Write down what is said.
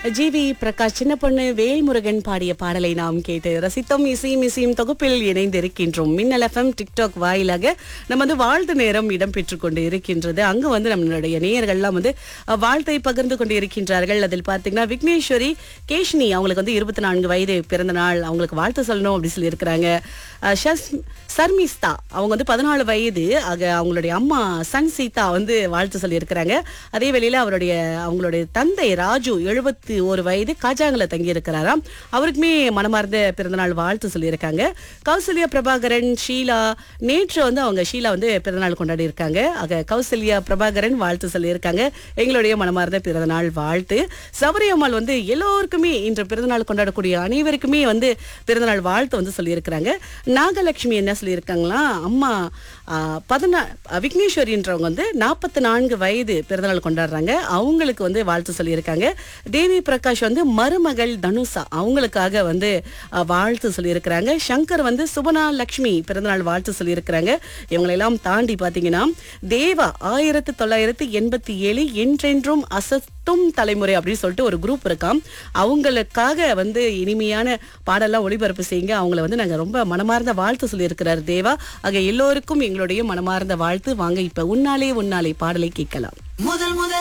GV Prakash சின்ன பொண்ணு வேல்முருகன் பாடிய பாடலை நாம் கேட்டு ரசித்தோம் இசையும் இசையும் தொகுப்பில் இணைந்திருக்கின்றோம் மின்னல் எஃப்எம் டிக்டாக் வாயிலாக நம்ம வந்து வாழ்த்து நேரம் இடம்பெற்றுக் கொண்டு இருக்கின்றது அங்க வந்து நம்மளுடைய நேயர்கள்லாம் வந்து அஹ், வாழ்த்தை பகிர்ந்து கொண்டு இருக்கின்றார்கள் அதில் பார்த்தீங்கன்னா விக்னேஸ்வரி கேஷ்னி அவங்களுக்கு வந்து இருபத்தி நான்கு வயது பிறந்த நாள் அவங்களுக்கு வாழ்த்து சொல்லணும் அப்படி சொல்லி இருக்கிறாங்க சர்மிஸ்தா அவங்க வந்து பதினாலு வயது ஆக அவங்களுடைய அம்மா சன் சீதா வந்து வாழ்த்து சொல்லி இருக்கிறாங்க அதே வேளையில அவருடைய அவங்களுடைய தந்தை ராஜு எழுபத்தி ஒரு வயது காஜாங்கல தங்கி இருக்கிறாராம் அவருக்குமே மனமார்ந்த பிறந்தநாள் வாழ்த்து சொல்லியிருக்காங்க கௌசல்யா பிரபாகரன் ஷீலா நேற்று வந்து அவங்க ஷீலா வந்து பிறந்தநாள் கொண்டாடி இருக்காங்க ஆக கௌசல்யா பிரபாகரன் வாழ்த்து சொல்லியிருக்காங்க எங்களுடைய மனமார்ந்த பிறந்தநாள் வாழ்த்து சபரியம்மாள் வந்து எல்லோருக்குமே இன்று பிறந்தநாள் கொண்டாடக்கூடிய அனைவருக்குமே வந்து பிறந்தநாள் வாழ்த்து வந்து சொல்லியிருக்கிறாங்க நாகலட்சுமி என்ன சொல்லியிருக்காங்களா அம்மா பதினா விக்னேஸ்வரின்றவங்க வந்து நாற்பத்தி நான்கு வயது பிறந்தநாள் கொண்டாடுறாங்க அவங்களுக்கு வந்து வாழ்த்து சொல்லியிருக்காங்க தேவி பிரகாஷ் வந்து மருமகள் தனுஷா அவங்களுக்காக வந்து ஆ, வாழ்த்து சொல்லியிருக்கிறாங்க சங்கர் வந்து சுபனா லக்ஷ்மி பிறந்தநாள் வாழ்த்து சொல்லியிருக்கிறாங்க இவங்களெல்லாம் தாண்டி பார்த்தீங்கன்னா தேவா ஆயிரத்தி தொள்ளாயிரத்தி எண்பத்தி ஏழு என்றென்றும் அசத்தும் தலைமுறை அப்படின்னு சொல்லிட்டு ஒரு குரூப் இருக்காம் அவங்களுக்காக வந்து இனிமையான பாடலாம் ஒளிபரப்பு செய்யுங்க அவங்கள வந்து நாங்க ரொம்ப மனமார்ந்த வாழ்த்து சொல்லியிருக்கிறார் தேவா ஆக எல்லோருக்கும் எங்களுடைய மனமார்ந்த வாழ்த்து வாங்க இப்ப உன்னாலே உன்னாலே பாடலை கேட்கலாம் முதல் முதல்